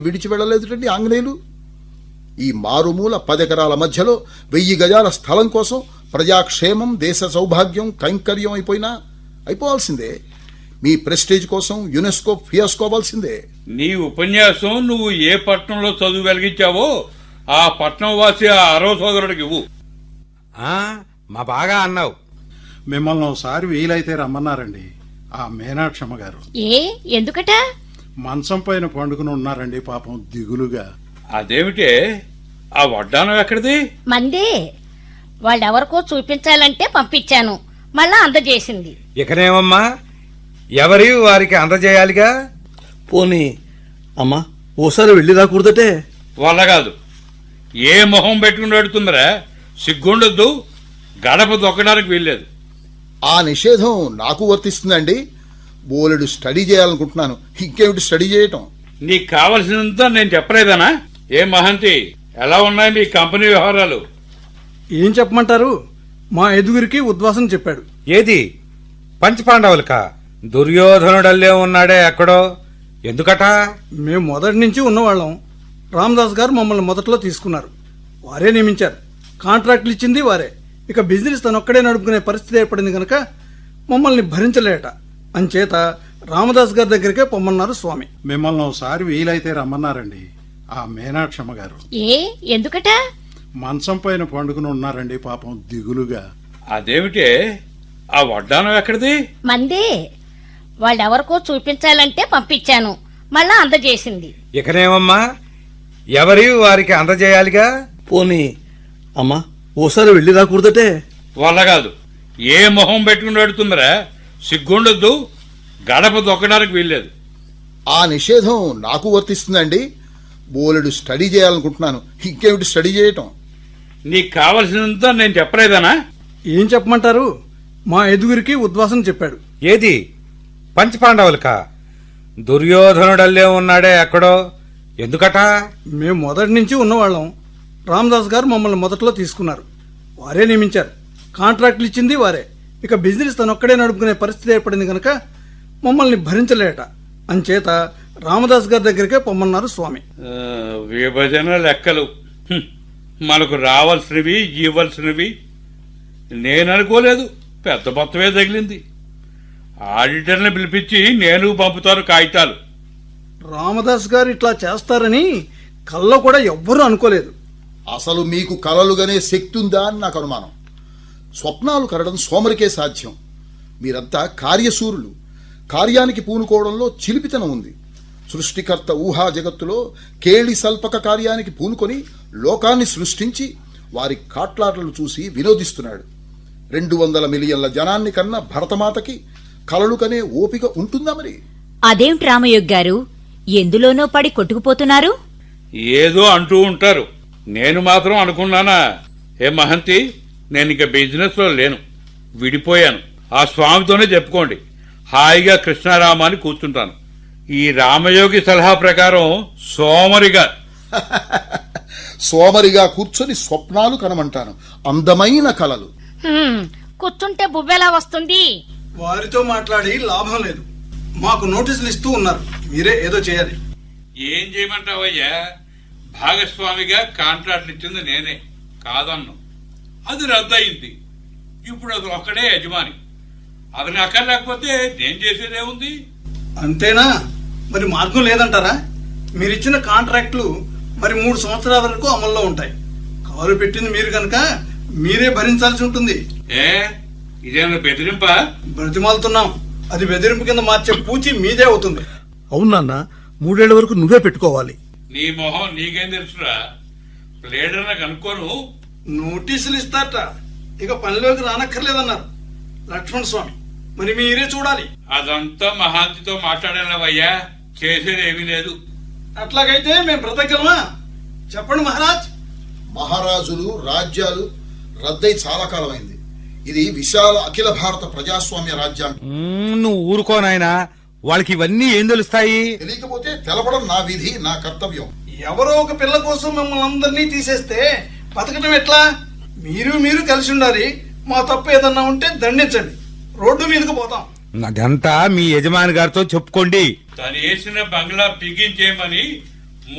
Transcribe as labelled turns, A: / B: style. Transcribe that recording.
A: విడిచి వెళ్ళలేదుటండి ఆంగ్లేయులు ఈ మారుమూల పదెకరాల మధ్యలో వెయ్యి గజాల స్థలం కోసం ప్రజాక్షేమం దేశ సౌభాగ్యం కైంకర్యం అయిపోయినా అయిపోవాల్సిందే మీ ప్రెస్టేజ్ కోసం యునెస్కో ఫియాస్కోవాల్సిందే
B: నీ ఉపన్యాసం నువ్వు ఏ పట్టణంలో చదువు వెలిగించావో ఆ పట్నం వాసి ఆ అరవ సోదరుడికి ఇవ్వు
C: ఆ మా బాగా అన్నావు
D: మిమ్మల్ని ఒకసారి వీలైతే రమ్మన్నారండి ఆ మీనాక్షమ్మ గారు
E: ఏ ఎందుకట
D: మంచం పైన పండుకుని ఉన్నారండి పాపం దిగులుగా
B: అదేమిటే ఆ వడ్డానం ఎక్కడిది
E: మందే వాళ్ళెవరికో చూపించాలంటే పంపించాను మళ్ళా అందజేసింది
C: ఇకనేమమ్మా ఎవరి వారికి అందజేయాలిగా
F: పోనీ అమ్మా ఓసారి వెళ్ళి రాకూడదటే
B: వల్ల కాదు ఏ మొహం పెట్టుకుని పెడుతుందిరా సిగ్గుండొద్దు గడప దొక్కడానికి వీల్లేదు
A: ఆ నిషేధం నాకు వర్తిస్తుందండి బోలెడు స్టడీ చేయాలనుకుంటున్నాను ఇంకేమిటి స్టడీ చేయటం
B: నీకు కావలసినంత నేను చెప్పలేదనా ఏ మహంతి ఎలా ఉన్నాయి మీ కంపెనీ వ్యవహారాలు
G: ఏం చెప్పమంటారు మా ఎదుగురికి ఉద్వాసం చెప్పాడు
C: ఏది పంచపాండవులకా దుర్యోధనుడల్లే ఉన్నాడే ఎక్కడో ఎందుకట
G: మేము మొదటి నుంచి ఉన్నవాళ్ళం రామదాస్ గారు మమ్మల్ని మొదట్లో తీసుకున్నారు వారే నియమించారు కాంట్రాక్ట్లు ఇచ్చింది వారే ఇక బిజినెస్ తనొక్కడే నడుపుకునే పరిస్థితి ఏర్పడింది కనుక మమ్మల్ని భరించలేట అంచేత రామదాస్ గారి దగ్గరికే పొమ్మన్నారు స్వామి
D: మిమ్మల్ని ఒకసారి వీలైతే రమ్మన్నారండి ఆ మీనాక్షమ్మ గారు
E: ఏ ఎందుకట
D: మంచం పైన పండుకుని ఉన్నారండి పాపం దిగులుగా
B: అదేమిటే ఆ వడ్డానం ఎక్కడిది
E: మందే వాళ్ళెవరికో చూపించాలంటే పంపించాను మళ్ళా అందజేసింది
C: ఇకనేమమ్మా ఎవరి వారికి అందజేయాలిగా
F: పోనీ అమ్మా ఓసారి వెళ్ళి రాకూడదటే
B: వల్ల కాదు ఏ మొహం పెట్టుకుని పెడుతుందిరా సిగ్గుండొద్దు గడప దొక్కడానికి వీల్లేదు
A: ఆ నిషేధం నాకు వర్తిస్తుందండి బోలెడు స్టడీ చేయాలనుకుంటున్నాను ఇంకేమిటి స్టడీ చేయటం
B: నీకు కావలసినంత నేను చెప్పలేదనా
G: ఏం చెప్పమంటారు మా ఎదుగురికి ఉద్వాసం చెప్పాడు
C: ఏది పంచపాండవులకా దుర్యోధనుడల్లే ఉన్నాడే ఎక్కడో ఎందుకట
G: మేము మొదటి నుంచి ఉన్నవాళ్ళం రామదాస్ గారు మమ్మల్ని మొదట్లో తీసుకున్నారు వారే నియమించారు కాంట్రాక్ట్లు ఇచ్చింది వారే ఇక బిజినెస్ తనొక్కడే నడుపుకునే పరిస్థితి ఏర్పడింది కనుక మమ్మల్ని భరించలేట అంచేత రామదాస్ గారి దగ్గరికే పొమ్మన్నారు స్వామి
B: ఆ, విభజన లెక్కలు హ్మ్. మనకు రావాల్సినవి ఇవ్వాల్సినవి నేను అనుకోలేదు పెద్ద మొత్తమే తగిలింది ఆడిటర్ని పిలిపించి నేను పంపుతాను కాగితాలు
G: రామదాస్ గారు ఇట్లా చేస్తారని కల్లో కూడా ఎవ్వరూ అనుకోలేదు
A: అసలు మీకు కలలుగానే శక్తి ఉందా అని నాకు అనుమానం స్వప్నాలు కరడం సోమరికే సాధ్యం మీరంతా కార్యశూరులు కార్యానికి పూనుకోవడంలో చిలిపితనం ఉంది సృష్టికర్త ఊహా జగత్తులో కేళి సల్పక కార్యానికి పూనుకొని లోకాన్ని సృష్టించి వారి కాట్లాటలు చూసి వినోదిస్తున్నాడు రెండు వందల మిలియన్ల జనాన్ని కన్నా భరతమాతకి కలలు కనే ఓపిక ఉంటుందా మరి
H: అదేమిటి రామయోగ్ గారు ఎందులోనో పడి కొట్టుకుపోతున్నారు
B: ఏదో అంటూ ఉంటారు నేను మాత్రం అనుకున్నానా ఏ మహంతి నేను ఇక బిజినెస్ లో లేను విడిపోయాను ఆ స్వామితోనే చెప్పుకోండి హాయిగా కృష్ణారామాన్ని కూర్చుంటాను ఈ రామయోగి సలహా ప్రకారం సోమరిగా
A: సోమరిగా కూర్చొని స్వప్నాలు కనమంటాను అందమైన కలలు
E: హ్మ్, కూర్చుంటే బువ్వెలా వస్తుంది
G: వారితో మాట్లాడి లాభం లేదు మాకు నోటీసులు ఇస్తూ ఉన్నారు మీరే ఏదో చేయాలి
B: ఏం చేయమంటావయ్యా భాగస్వామిగా కాంట్రాక్ట్ ఇచ్చింది నేనే కాదన్ను అది రద్దయింది ఇప్పుడు అది ఒక్కడే యజమాని అది అక్కర్లేకపోతే నేను చేసేదేముంది
G: అంతేనా మరి మార్గం లేదంటారా మీరిచ్చిన కాంట్రాక్టులు మరి మూడు సంవత్సరాల వరకు అమల్లో ఉంటాయి కారు పెట్టింది మీరు కనుక మీరే భరించాల్సి ఉంటుంది
B: ఏ ఇదేనా బెదిరింపా
G: బ్రతిమాలుతున్నాం అది బెదిరింపు కింద మార్చే పూచి మీదే అవుతుంది
F: అవునన్నా మూడేళ్ల వరకు నువ్వే పెట్టుకోవాలి
B: నీ మొహం నీకేం తెలుసురా ప్లేడర్న కనుక్కోను
G: నోటీసులు ఇస్తారట ఇక పనిలోకి రానక్కర్లేదన్నారు లక్ష్మణ స్వామి మరి మీరే చూడాలి
B: అదంతా మహాంతితో మాట్లాడానవయ్యా చేసేదేమీ లేదు
G: అట్లాగైతే మేము బ్రతకగలమా చెప్పండి మహారాజ్
A: మహారాజులు రాజ్యాలు రద్దయి చాలా కాలమైంది ఇది విశాల అఖిల భారత ప్రజాస్వామ్య రాజ్యాంగం
C: మ్మ్, నువ్వు ఊరుకోనాయనా వాళ్ళకి ఇవన్నీ ఏం తెలుస్తాయి
A: తెలియకపోతే తెలపడం నా విధి నా కర్తవ్యం
G: ఎవరో ఒక పిల్ల కోసం మిమ్మల్ని అందరినీ తీసేస్తే బతకటం ఎట్లా మీరు మీరు కలిసి ఉండాలి మా తప్పు ఏదన్నా ఉంటే దండించండి రోడ్డు మీదకి పోతాం
C: అదంతా మీ యజమాని గారితో చెప్పుకోండి
B: తను వేసిన బంగ్లా పిగించేయమని